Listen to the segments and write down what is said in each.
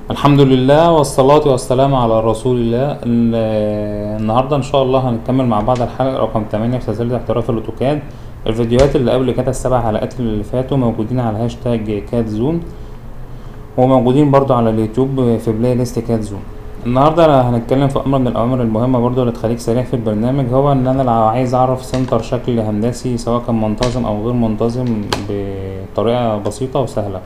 الحمد لله والصلاة والسلام على رسول الله ال- النهاردة إن شاء الله هنكمل مع بعض الحلقة رقم 8 في سلسلة احتراف الأوتوكاد الفيديوهات اللي قبل كده السبع حلقات اللي فاتوا موجودين على هاشتاج كاد زون وموجودين برضو على اليوتيوب في بلاي ليست كاد زون النهاردة هنتكلم في أمر من الأوامر المهمة برضو اللي تخليك سريع في البرنامج هو إن أنا لو عايز أعرف سنتر شكل هندسي سواء كان منتظم أو غير منتظم بطريقة بسيطة وسهلة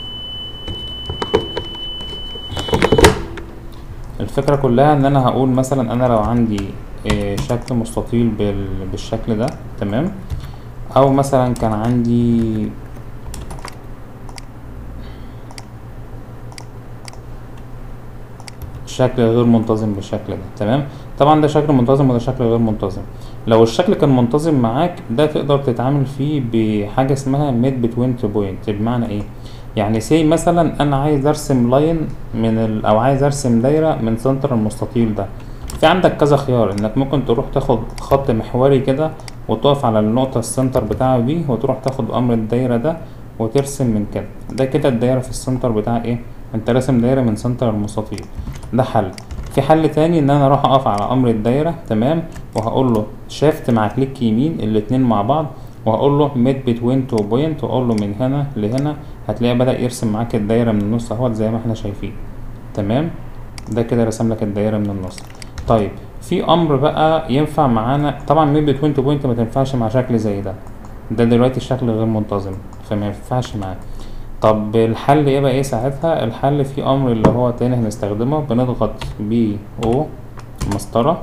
الفكرة كلها ان انا هقول مثلا انا لو عندي آه، شكل مستطيل بال- بالشكل ده تمام او مثلا كان عندي شكل غير منتظم بالشكل ده تمام طبعا ده شكل منتظم وده شكل غير منتظم لو الشكل كان منتظم معاك ده تقدر تتعامل فيه بحاجة اسمها ميد بتوين تو بوينت بمعنى ايه يعني سي مثلا انا عايز ارسم لاين من ال... او عايز ارسم دايرة من سنتر المستطيل ده في عندك كذا خيار انك ممكن تروح تاخد خط محوري كده وتقف على النقطة السنتر بتاعه دي وتروح تاخد امر الدايرة ده وترسم من كده ده كده الدايرة في السنتر بتاع ايه انت راسم دايرة من سنتر المستطيل ده حل في حل تاني ان انا اروح اقف على امر الدايرة تمام وهقول له شيفت مع كليك يمين الاتنين مع بعض وهقول له ميد بتوين تو بوينت واقول له من هنا لهنا هتلاقيه بدأ يرسم معاك الدايرة من النص اهوت زي ما احنا شايفين تمام ده كده رسم لك الدايرة من النص طيب في امر بقى ينفع معانا طبعا ميد بتوين تو بوينت ما تنفعش مع شكل زي ده ده دلوقتي الشكل غير منتظم فما ينفعش معاه طب الحل ايه بقى ايه ساعتها الحل في امر اللي هو تاني هنستخدمه بنضغط بي او مسطرة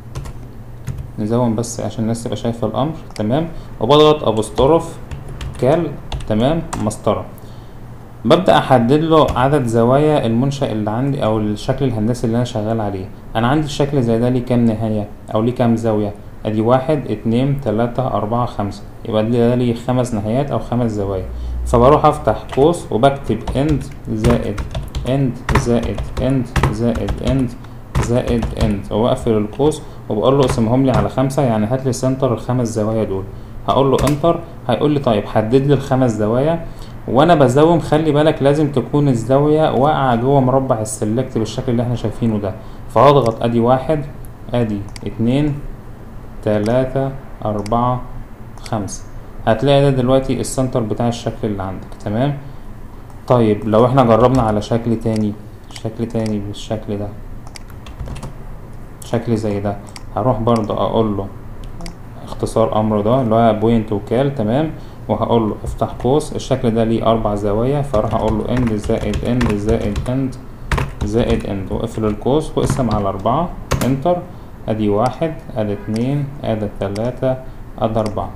نزوم بس عشان الناس تبقى شايفة الامر تمام وبضغط ابوستروف كال تمام مسطرة ببدأ أحدد له عدد زوايا المنشأ اللي عندي أو الشكل الهندسي اللي أنا شغال عليه أنا عندي الشكل زي ده ليه كام نهاية أو ليه كام زاوية أدي واحد اتنين تلاتة أربعة خمسة يبقى ده ليه خمس نهايات أو خمس زوايا فبروح أفتح قوس وبكتب اند زائد اند زائد اند زائد اند زائد اند وأقفل القوس وبقول له اقسمهم لي على خمسة يعني هات لي سنتر الخمس زوايا دول هقول له انتر هيقول لي طيب حدد لي الخمس زوايا وانا بزوم خلي بالك لازم تكون الزاوية واقعة جوه مربع السلكت بالشكل اللي احنا شايفينه ده فهضغط ادي واحد ادي اتنين تلاتة اربعة خمسة هتلاقي ده دلوقتي السنتر بتاع الشكل اللي عندك تمام طيب لو احنا جربنا على شكل تاني شكل تاني بالشكل ده شكل زي ده هروح برضه اقول له اختصار امر ده اللي هو بوينت وكال تمام وهقول له افتح قوس الشكل ده ليه اربع زوايا فاروح اقول له اند زائد اند زائد اند زائد اند واقفل القوس واقسم على اربعة انتر ادي واحد ادي اتنين ادي تلاتة ادي اربعة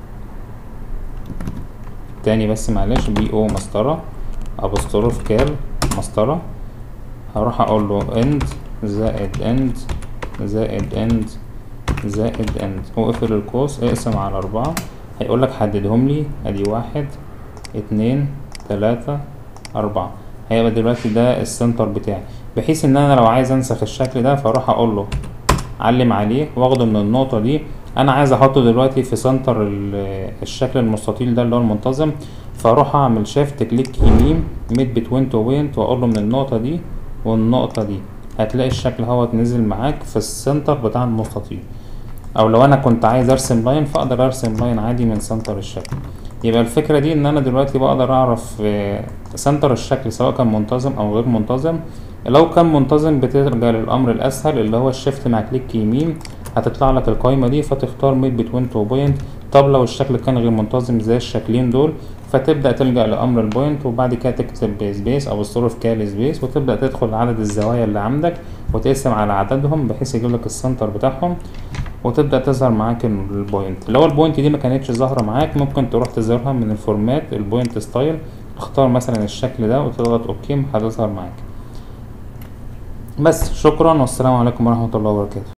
تاني بس معلش بي او مسطرة ابوستروف كال مسطرة هروح اقول له اند زائد اند زائد اند زائد اند واقفل القوس اقسم على اربعة هيقول لك حددهم لي ادي واحد اتنين تلاتة اربعة هيبقى دلوقتي ده السنتر بتاعي بحيث ان انا لو عايز انسخ الشكل ده فاروح اقول له علم عليه واخده من النقطة دي انا عايز احطه دلوقتي في سنتر ال- الشكل المستطيل ده اللي هو المنتظم فاروح اعمل شيفت كليك يمين ميد بتوين تو بوينت واقول له من النقطة دي والنقطة دي هتلاقي الشكل هو نزل معاك في السنتر بتاع المستطيل او لو انا كنت عايز ارسم لاين فاقدر ارسم لاين عادي من سنتر الشكل يبقى الفكرة دي ان انا دلوقتي بقدر اعرف آه، سنتر الشكل سواء كان منتظم او غير منتظم لو كان منتظم بترجع للامر الاسهل اللي هو الشيفت مع كليك يمين هتطلع لك القائمة دي فتختار ميد بتوين تو بوينت طب لو الشكل كان غير منتظم زي الشكلين دول فتبدأ تلجأ لأمر البوينت وبعد كده تكتب سبيس أو الصرف كال سبيس وتبدأ تدخل عدد الزوايا اللي عندك وتقسم على عددهم بحيث يجيب لك السنتر بتاعهم وتبدأ تظهر معاك البوينت لو البوينت دي ما كانتش ظاهرة معاك ممكن تروح تظهرها من الفورمات البوينت ستايل تختار مثلا الشكل ده وتضغط اوكي هتظهر معاك بس شكرا والسلام عليكم ورحمة الله وبركاته